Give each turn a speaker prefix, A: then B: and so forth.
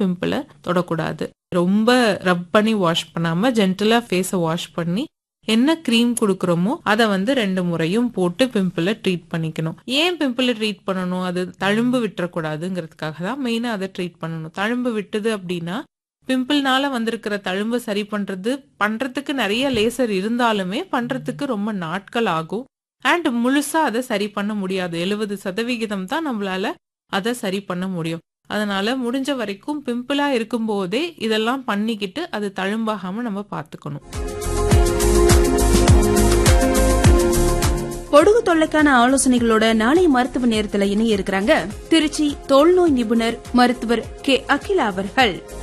A: பிம்பிளை தொடக்கூடாது ரொம்ப ரப் பண்ணி வாஷ் பண்ணாம ஜென்டலா ஃபேஸை வாஷ் பண்ணி என்ன க்ரீம் கொடுக்குறோமோ அதை வந்து ரெண்டு முறையும் போட்டு பிம்பிளை ட்ரீட் பண்ணிக்கணும் ஏன் பிம்பிளை ட்ரீட் பண்ணணும் அது தழும்பு விட்டுறக்கூடாதுங்கிறதுக்காக தான் மெயினாக அதை ட்ரீட் பண்ணணும் தழும்பு விட்டுது அப்படின்னா பிம்பிள்னால வந்திருக்கிற தழும்பு சரி பண்றது பண்றதுக்கு நிறைய லேசர் இருந்தாலுமே பண்றதுக்கு ரொம்ப நாட்கள் ஆகும் அண்ட் முழுசா அதை சரி பண்ண முடியாது எழுபது சதவிகிதம் தான் நம்மளால அதை சரி பண்ண முடியும் அதனால முடிஞ்ச வரைக்கும் பிம்பிளா இருக்கும்போதே இதெல்லாம் பண்ணிக்கிட்டு அது தழும்பாகாம நம்ம பார்த்துக்கணும்
B: பொடுகு தொல்லைக்கான ஆலோசனைகளோட நாளை மருத்துவ நேரத்துல இணைய இருக்கிறாங்க திருச்சி தோல்நோய் நிபுணர் மருத்துவர் கே அகிலா அவர்கள்